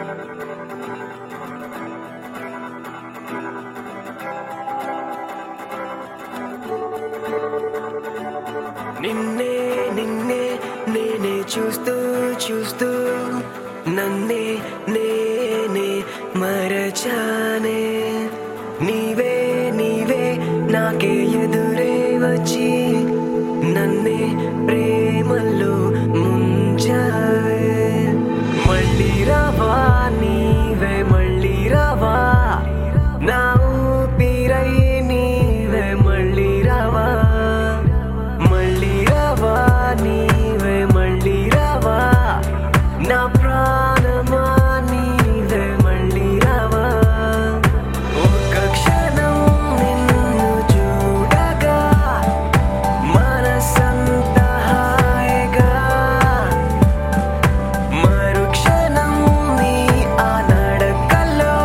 నిన్నే నిన్నే నేనే చూస్తూ చూస్తూ నన్నే నేనే మరచానే నీవే నీవే నాకే ఎదురే వచ్చి నన్నే ప్రేమలో ముంచావే మళ్ళీ రావా నీవే మళ్ళీ రావా నా ఊపిరై నీవే మళ్ళీ రావా మళ్ళీ రావా నీవే మళ్ళీ రావా నా ప్రాణమా నీవే మళ్ళీ రావా ఒక్క క్షణం నిన్ను చూడగా మనసంతా హాయిగా మరుక్షణం నీ ఆ నడకలో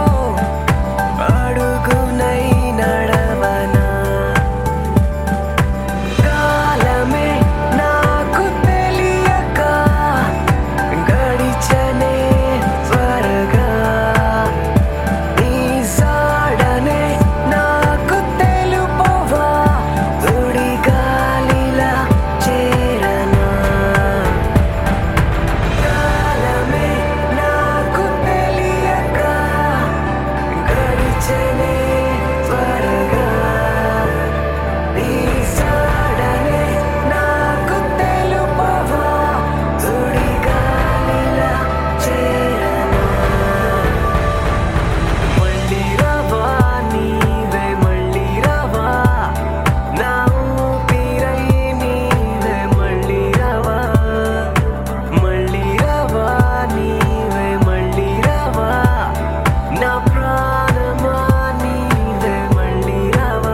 అడుగునై నడవనా కాలమే నాకు తెలియక గడిచనే త్వరగా నీ సాడనే నాకు తెలుపవా తుడి గాలిలా చేరనా కాలమే నాకు తెలియక గడిచనే త్వరగా నీ సాడనే నాకు తెలుపవా తుడి గాలిలా చేరనా మళ్ళీ రావా నీవే మళ్ళీ రావా నా ఊపిరై నీవే మళ్ళీ రావా మళ్ళీ రావా నీవే మళ్ళీ రావా నా ప్రాణమా నీవే మళ్ళీ రావా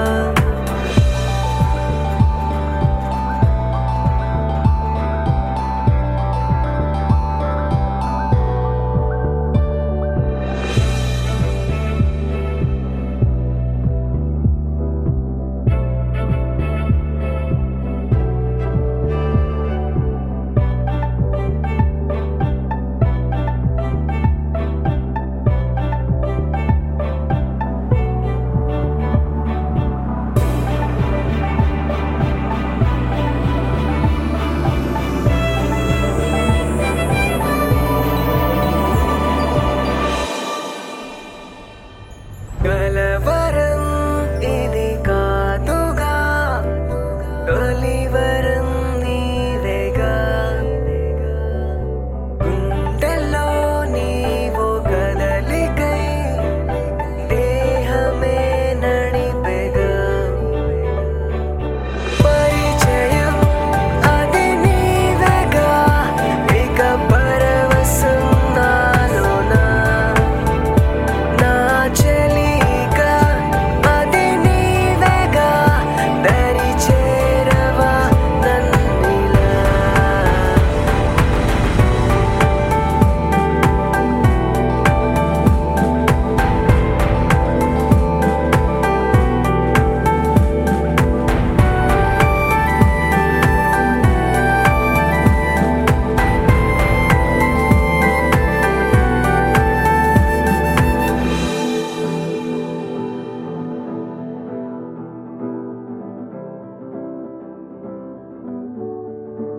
కలవరం ఇది కాదుగా తొలివరం నీవేగా గుండెల్లో నీవు కదలికై దేహమే నడిపెగా పరిచయం అది నీవేగా ఇక పరవశం నాలోనా నా చెలిక అది నీవేగా దరి చేరవా నన్నిలా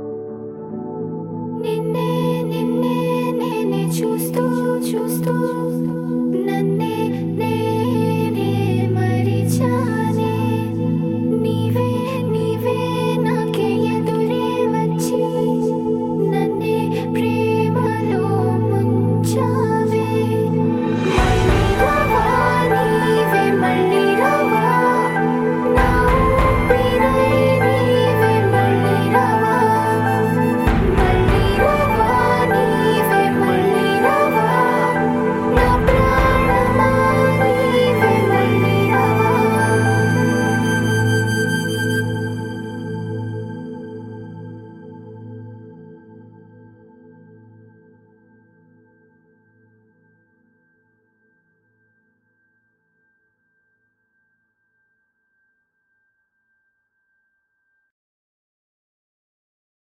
నిన్నే నిన్నే నేనే చూస్తూ చూస్తూ